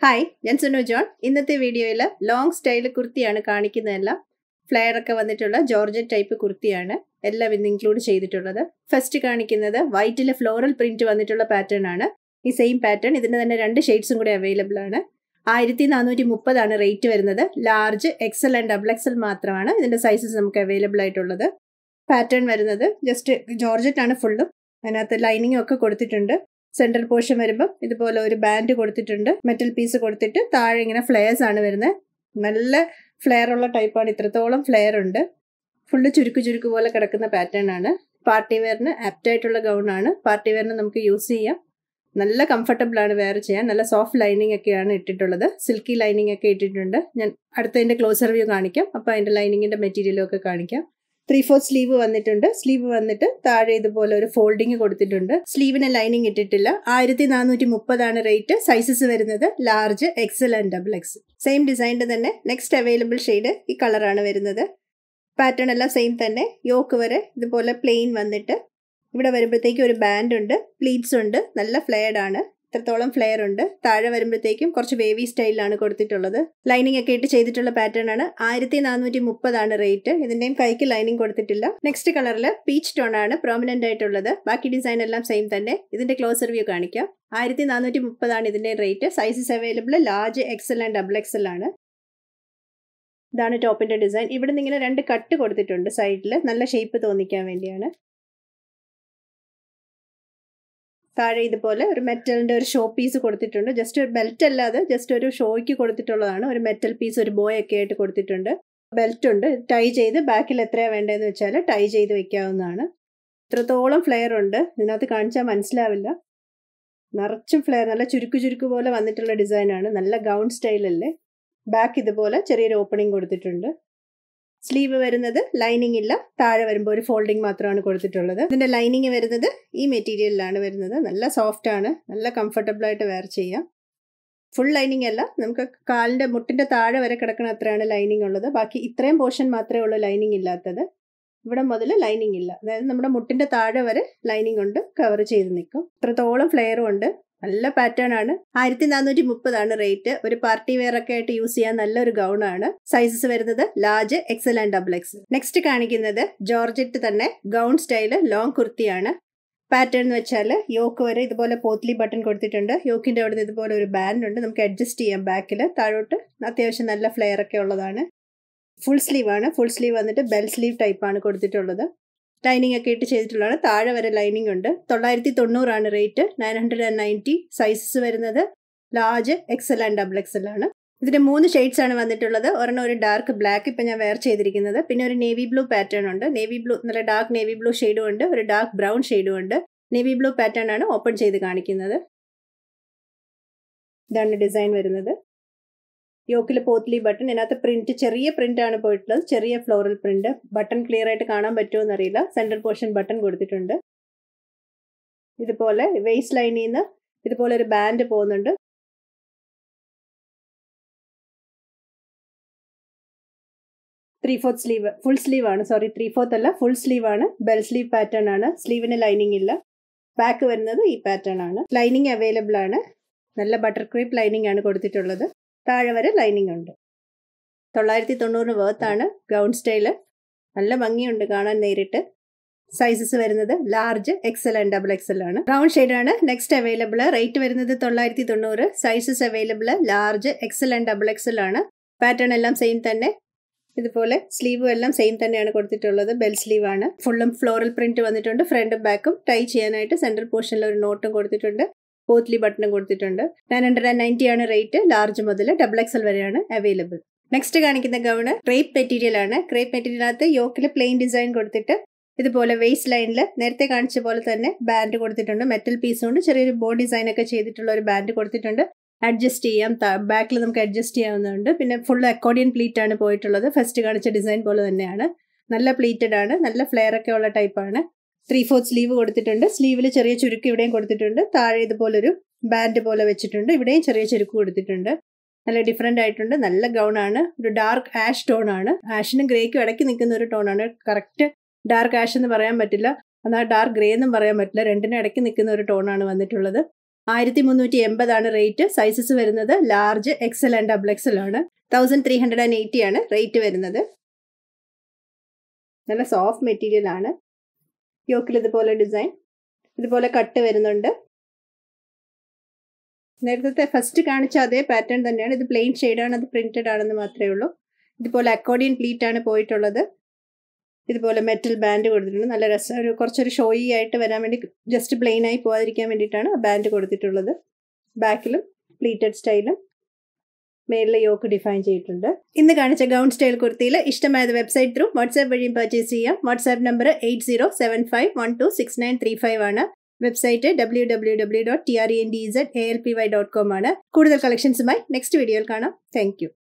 hi ഞാൻ Sunu John ഇന്നത്തെ വീഡിയോയിൽ ലോങ് സ്റ്റൈൽ കുർത്തിയാണ് കാണിക്കുന്നതെല്ലാം ഫ്ലെയർ ഒക്കെ വന്നിട്ടുള്ള ജോർജറ്റ് ടൈപ്പ് കുർത്തിയാണ് എല്ലാം ഇന്ന് ഇൻക്ലൂഡ് ചെയ്തിട്ടുള്ളത് ഫസ്റ്റ് കാണിക്കുന്നത് വൈറ്റിൽ ഫ്ലോറൽ പ്രിന്റ് വന്നിട്ടുള്ള പാറ്റേൺ ആണ് ഈ സെയിം പാറ്റേൺ ഇതിന് തന്നെ രണ്ട് ഷെയ്ഡ്സും കൂടി അവൈലബിൾ ആണ് ആയിരത്തി നാനൂറ്റി മുപ്പതാണ് റേറ്റ് വരുന്നത് large XL and double XL മാത്രമാണ് ഇതിന്റെ സൈസസ് നമുക്ക് അവൈലബിൾ ആയിട്ടുള്ളത് പാറ്റേൺ വരുന്നത് ജസ്റ്റ് ജോർജറ്റ് ആണ് ഫുള്ളും അതിനകത്ത് ലൈനിങ് ഒക്കെ കൊടുത്തിട്ടുണ്ട് സെൻട്രൽ പോർഷൻ വരുമ്പോൾ ഇതുപോലെ ഒരു ബാൻഡ് കൊടുത്തിട്ടുണ്ട് മെറ്റൽ പീസ് കൊടുത്തിട്ട് താഴെ ഇങ്ങനെ ഫ്ലെയർസ് ആണ് വരുന്നത് നല്ല ഫ്ലെയർ ഉള്ള ടൈപ്പാണ് ഇത്രത്തോളം ഫ്ലെയർ ഉണ്ട് ഫുള്ള് ചുരുക്ക് ചുരുക്ക് പോലെ കിടക്കുന്ന പാറ്റേൺ ആണ് പാർട്ടി വെയറിന് ആപ്റ്റ് ആയിട്ടുള്ള ഗൗൺ ആണ് പാർട്ടി വെയറിന് നമുക്ക് യൂസ് ചെയ്യാം നല്ല കംഫർട്ടബിൾ ആണ് വെയർ ചെയ്യാൻ നല്ല സോഫ്റ്റ് ലൈനിങ് ഒക്കെയാണ് ഇട്ടിട്ടുള്ളത് സിൽക്കി ലൈനിങ് ഒക്കെ ഇട്ടിട്ടുണ്ട് ഞാൻ അടുത്തതിന്റെ ക്ലോസർ വ്യൂ കാണിക്കാം അപ്പോൾ അതിന്റെ ലൈനിങ്ങിന്റെ മെറ്റീരിയലും ഒക്കെ കാണിക്കാം ത്രീ ഫോർ സ്ലീവ് വന്നിട്ടുണ്ട് സ്ലീവ് വന്നിട്ട് താഴെ ഇതുപോലെ ഒരു ഫോൾഡിങ് കൊടുത്തിട്ടുണ്ട് സ്ലീവിന് ലൈനിങ് ഇട്ടിട്ടില്ല ആയിരത്തി നാനൂറ്റി മുപ്പതാണ് റേറ്റ് സൈസസ് വരുന്നത് large XL and double X same ഡിസൈനിന്റെ തന്നെ നെക്സ്റ്റ് അവൈലബിൾ ഷെയ്ഡ് ഈ കളറാണ് വരുന്നത് പാറ്റേൺ എല്ലാം സെയിം തന്നെ യോക്ക് വരെ ഇതുപോലെ പ്ലെയിൻ വന്നിട്ട് ഇവിടെ വരുമ്പോഴത്തേക്കും ഒരു ബാൻഡ് ഉണ്ട് പ്ലീറ്റ്സ് ഉണ്ട് നല്ല ഫ്ലെയർഡ് ആണ് ഇത്രത്തോളം ഫ്ലെയർ ഉണ്ട് താഴെ വരുമ്പോഴത്തേക്കും കുറച്ച് വേവി സ്റ്റൈലിലാണ് കൊടുത്തിട്ടുള്ളത് ലൈനിങ് ഒക്കെ ഇട്ട് ചെയ്തിട്ടുള്ള പാറ്റേൺ ആണ് ആയിരത്തി നാനൂറ്റി മുപ്പതാണ് റേറ്റ് ഇതിന്റെയും കൈക്ക് ലൈനിങ് കൊടുത്തിട്ടില്ല നെക്സ്റ്റ് കളറിൽ പീച്ച് ടോൺ ആണ് പ്രോമിനന്റ് ആയിട്ടുള്ളത് ബാക്കി ഡിസൈൻ എല്ലാം സെയിം തന്നെ ഇതിന്റെ ക്ലോസർ വ്യൂ കാണിക്കാം ആയിരത്തി നാനൂറ്റി മുപ്പതാണ് ഇതിന്റെ rate sizes available large XL and double XL ആണ് ഇതാണ് ടോപ്പിന്റെ ഡിസൈൻ ഇവിടെ നിന്ന് ഇങ്ങനെ രണ്ട് കട്ട് കൊടുത്തിട്ടുണ്ട് സൈഡിൽ നല്ല ഷേപ്പ് തോന്നിക്കാൻ വേണ്ടിയാണ് താഴെ ഇതുപോലെ ഒരു മെറ്റലിന്റെ ഒരു ഷോ പീസ് കൊടുത്തിട്ടുണ്ട് ജസ്റ്റ് ഒരു ബെൽറ്റ് അല്ലാതെ ജസ്റ്റ് ഒരു ഷോയ്ക്ക് കൊടുത്തിട്ടുള്ളതാണ് ഒരു മെറ്റൽ പീസ് ഒരു ബോയ് ഒക്കെ ആയിട്ട് കൊടുത്തിട്ടുണ്ട് ബെൽറ്റ് ഉണ്ട് ടൈ ചെയ്ത് ബാക്കിൽ എത്രയാണ് വേണ്ടതെന്ന് വെച്ചാൽ ടൈ ചെയ്ത് വെക്കാവുന്നതാണ് ഇത്രത്തോളം ഫ്ലെയർ ഉണ്ട് ഇതിനകത്ത് കാണിച്ചാൽ മനസ്സിലാവില്ല നിറച്ചും ഫ്ലെയർ നല്ല ചുരുക്കു ചുരുക്കു പോലെ വന്നിട്ടുള്ള ഡിസൈനാണ് നല്ല ഗൗൺ സ്റ്റൈലല്ലേ ബാക്ക് ഇതുപോലെ ചെറിയൊരു ഓപ്പണിംഗ് കൊടുത്തിട്ടുണ്ട് സ്ലീവ് വരുന്നത് ലൈനിങ് ഇല്ല താഴെ വരുമ്പോൾ ഒരു ഫോൾഡിങ് മാത്രമാണ് കൊടുത്തിട്ടുള്ളത് ഇതിന്റെ ലൈനിങ് വരുന്നത് ഈ മെറ്റീരിയലിലാണ് വരുന്നത് നല്ല സോഫ്റ്റ് ആണ് നല്ല കംഫർട്ടബിൾ ആയിട്ട് വെയർ ചെയ്യാം ഫുൾ ലൈനിങ് അല്ല നമുക്ക് കാലിന്റെ മുട്ടിന്റെ താഴെ വരെ കിടക്കണ അത്രയാണ് ലൈനിങ് ഉള്ളത് ബാക്കി ഇത്രയും പോർഷൻ മാത്രമേ ഉള്ളൂ ലൈനിങ് ഇല്ലാത്തത് ഇവിടെ മുതൽ ലൈനിങ് ഇല്ല അതായത് നമ്മുടെ മുട്ടിന്റെ താഴെ വരെ ലൈനിങ് കൊണ്ട് കവർ ചെയ്ത് നിൽക്കും ഇത്രത്തോളം ഫ്ലെയറും ഉണ്ട് നല്ല പാറ്റേൺ ആണ് ആയിരത്തി നാനൂറ്റി മുപ്പതാണ് റേറ്റ് ഒരു പാർട്ടി വെയർ ഒക്കെ ആയിട്ട് യൂസ് ചെയ്യാൻ നല്ലൊരു ഗൗൺ ആണ് സൈസസ് വരുന്നത് large XL and double X next കാണിക്കുന്നത് ജോർജറ്റ് തന്നെ ഗൗൺ സ്റ്റൈല് ലോങ് കുർത്തിയാണ് പാറ്റേൺ എന്ന് വെച്ചാൽ യോക്ക് വരെ ഇതുപോലെ പോത്ലി ബട്ടൺ കൊടുത്തിട്ടുണ്ട് യോക്കിന്റെ അവിടെ നിന്ന് ഇതുപോലെ ഒരു ബാൻഡ് ഉണ്ട് നമുക്ക് അഡ്ജസ്റ്റ് ചെയ്യാം ബാക്കിൽ താഴോട്ട് അത്യാവശ്യം നല്ല ഫ്ലെയർ ഒക്കെ ഉള്ളതാണ് ഫുൾ സ്ലീവ് ആണ് ഫുൾ സ്ലീവ് വന്നിട്ട് ബെൽ സ്ലീവ് ടൈപ്പ് ആണ് കൊടുത്തിട്ടുള്ളത് ലൈനിങ് ഒക്കെ ഇട്ട് ചെയ്തിട്ടുള്ളതാണ് താഴെ വരെ ലൈനിങ് ഉണ്ട് തൊള്ളായിരത്തി തൊണ്ണൂറാണ് rate nine hundred and ninety sizes വരുന്നത് large XL and double XL ആണ് ഇതിന്റെ മൂന്ന് ഷെയ്ഡ്സ് ആണ് വന്നിട്ടുള്ളത് ഒരെണ്ണം ഒരു ഡാർക്ക് ബ്ലാക്ക് ഇപ്പം ഞാൻ വെയർ ചെയ്തിരിക്കുന്നത് പിന്നെ ഒരു നേവി ബ്ലൂ പാറ്റേൺ ഉണ്ട് നേവി ബ്ലൂ നല്ല ഡാർക്ക് നേവി ബ്ലൂ ഷെയ്ഡും ഉണ്ട് ഒരു ഡാർക്ക് ബ്രൗൺ ഷെയ്ഡും ഉണ്ട് നേവി ബ്ലൂ പാറ്റേൺ ആണ് ഓപ്പൺ ചെയ്ത് കാണിക്കുന്നത് ഇതാണ് ഡിസൈൻ വരുന്നത് യോക്കിൽ പോത്ലി ബട്ടൺ ഇതിനകത്ത് പ്രിന്റ് ചെറിയ പ്രിന്റ് ആണ് പോയിട്ടുള്ളത് ചെറിയ ഫ്ലോറൽ പ്രിന്റ് ബട്ടൺ ക്ലിയർ ആയിട്ട് കാണാൻ പറ്റുമോ എന്നറിയില്ല സെൻട്രൽ പോർഷൻ ബട്ടൺ കൊടുത്തിട്ടുണ്ട് ഇതുപോലെ വെയ്സ്റ്റ് ലൈനിൽ നിന്ന് ഇതുപോലെ ഒരു ബാൻഡ് പോകുന്നുണ്ട് three fourth sleeve full sleeve ആണ് സോറി ത്രീ ഫോർത്ത് അല്ല ഫുൾ സ്ലീവ് ആണ് ബെൽ സ്ലീവ് പാറ്റേൺ ആണ് സ്ലീവിന് ലൈനിങ് ഇല്ല ബാക്ക് വരുന്നത് ഈ പാറ്റേൺ ആണ് ലൈനിങ് അവൈലബിൾ ആണ് നല്ല ബട്ടർ ക്രീപ്പ് ലൈനിങ് ആണ് കൊടുത്തിട്ടുള്ളത് താഴെ വരെ ലൈനിങ് ഉണ്ട് തൊള്ളായിരത്തി തൊണ്ണൂറിന് വേർത്താണ് ഗൗൺ സ്റ്റൈല് നല്ല ഭംഗിയുണ്ട് കാണാൻ നേരിട്ട് സൈസസ് വരുന്നത് large XL and double XL ആണ് ബ്രൗൺ ആണ് നെക്സ്റ്റ് അവൈലബിൾ റേറ്റ് വരുന്നത് തൊള്ളായിരത്തി തൊണ്ണൂറ് sizes available large XL and double XL ആണ് പാറ്റേൺ എല്ലാം സെയിം തന്നെ ഇതുപോലെ സ്ലീവും എല്ലാം സെയിം തന്നെയാണ് കൊടുത്തിട്ടുള്ളത് ബെൽ സ്ലീവ് ആണ് ഫുള്ളും ഫ്ലോറൽ പ്രിന്റ് വന്നിട്ടുണ്ട് ഫ്രണ്ടും ബാക്കും ടൈ ചെയ്യാനായിട്ട് സെൻട്രൽ പോർഷനിൽ ഒരു നോട്ടും കൊടുത്തിട്ടുണ്ട് പോത്ലി ബട്ടണും കൊടുത്തിട്ടുണ്ട് നയൻ ഹൺഡ്രഡ് ആൻഡ് നയൻറ്റി ആണ് റേറ്റ് ലാർജ് മുതൽ ഡബിൾ എക്സൽ വരെയാണ് അവൈലബിൾ നെക്സ്റ്റ് കാണിക്കുന്ന ഗൗണ് ക്രേപ്പ് മെറ്റീരിയൽ ആണ് ക്രേപ്പ് മെറ്റീരിയലിനകത്ത് യോക്കിൽ പ്ലെയിൻ ഡിസൈൻ കൊടുത്തിട്ട് ഇതുപോലെ വേസ്റ്റ് ലൈനിൽ നേരത്തെ കാണിച്ച പോലെ തന്നെ ബാൻഡ് കൊടുത്തിട്ടുണ്ട് മെറ്റൽ പീസ് കൊണ്ട് ചെറിയൊരു ബോ ഡിസൈൻ ഒക്കെ ചെയ്തിട്ടുള്ള ഒരു ബാൻഡ് കൊടുത്തിട്ടുണ്ട് അഡ്ജസ്റ്റ് ചെയ്യാം ബാക്കിൽ നമുക്ക് അഡ്ജസ്റ്റ് ചെയ്യാവുന്നതുണ്ട് പിന്നെ ഫുൾ അക്കോർഡിയൻ പ്ലീറ്റ് ആണ് പോയിട്ടുള്ളത് ഫസ്റ്റ് കാണിച്ച ഡിസൈൻ പോലെ തന്നെയാണ് നല്ല പ്ലീറ്റഡ് ആണ് നല്ല ഫ്ലെയർ ഒക്കെ ഉള്ള ടൈപ്പാണ് ത്രീ ഫോർത്ത് സ്ലീവ് കൊടുത്തിട്ടുണ്ട് സ്ലീവിൽ ചെറിയ ചുരുക്ക് ഇവിടെയും കൊടുത്തിട്ടുണ്ട് താഴെ ഇതുപോലൊരു ബാൻഡ് പോലെ വെച്ചിട്ടുണ്ട് ഇവിടെയും ചെറിയ ചുരുക്ക് കൊടുത്തിട്ടുണ്ട് നല്ല ഡിഫറെൻ്റ് ആയിട്ടുണ്ട് നല്ല ഗൗൺ ആണ് ഒരു ഡാർക്ക് ആഷ് ടോൺ ആണ് ആഷിനും ഗ്രേക്കും ഇടയ്ക്ക് നിൽക്കുന്ന ഒരു ടോൺ ആണ് കറക്റ്റ് ഡാർക്ക് ആഷ് എന്ന് പറയാൻ പറ്റില്ല എന്നാൽ ഡാർക്ക് ഗ്രേ എന്നും പറയാൻ പറ്റില്ല രണ്ടിനും ഇടയ്ക്ക് നിൽക്കുന്ന ഒരു ടോൺ ആണ് വന്നിട്ടുള്ളത് ആയിരത്തി മുന്നൂറ്റി എൺപതാണ് റേറ്റ് സൈസസ് വരുന്നത് large XL and double XL ആണ് thousand three hundred and eighty ആണ് റേറ്റ് വരുന്നത് നല്ല സോഫ്റ്റ് മെറ്റീരിയൽ ആണ് യോക്കിൽ ഇതുപോലെ ഡിസൈൻ ഇതുപോലെ കട്ട് വരുന്നുണ്ട് നേരത്തെ ഫസ്റ്റ് കാണിച്ച അതേ പാറ്റേൺ തന്നെയാണ് ഇത് പ്ലെയിൻ ഷെയ്ഡാണ് അത് പ്രിന്റഡ് ആണെന്ന് മാത്രമേ ഉള്ളൂ ഇതുപോലെ അക്കോർഡിയൻ പ്ലീറ്റ് ആണ് പോയിട്ടുള്ളത് ഇതുപോലെ മെറ്റൽ ബാൻഡ് കൊടുത്തിട്ടുണ്ട് നല്ല രസം ഒരു കുറച്ചൊരു ഷോയി ആയിട്ട് വരാൻ വേണ്ടി ജസ്റ്റ് പ്ലെയിൻ ആയി പോകാതിരിക്കാൻ വേണ്ടിയിട്ടാണ് ബാൻഡ് കൊടുത്തിട്ടുള്ളത് ബാക്കിലും പ്ലീറ്റഡ് സ്റ്റൈലും മേളിലെ യോക്ക് ഡിഫൈൻ ചെയ്തിട്ടുണ്ട് ഇന്ന് കാണിച്ച ഗൗൺ സ്റ്റൈൽ കുർത്തിയിൽ ഇഷ്ടമായത് വെബ്സൈറ്റ് ത്രൂ വാട്സാപ്പ് വഴിയും പർച്ചേസ് ചെയ്യാം WhatsApp number eight zero seven five one two six nine three five ആണ് website W W W dot T R E N D Z A L P Y dot com ആണ് കൂടുതൽ കളക്ഷൻസുമായി next വീഡിയോയിൽ കാണാം thank you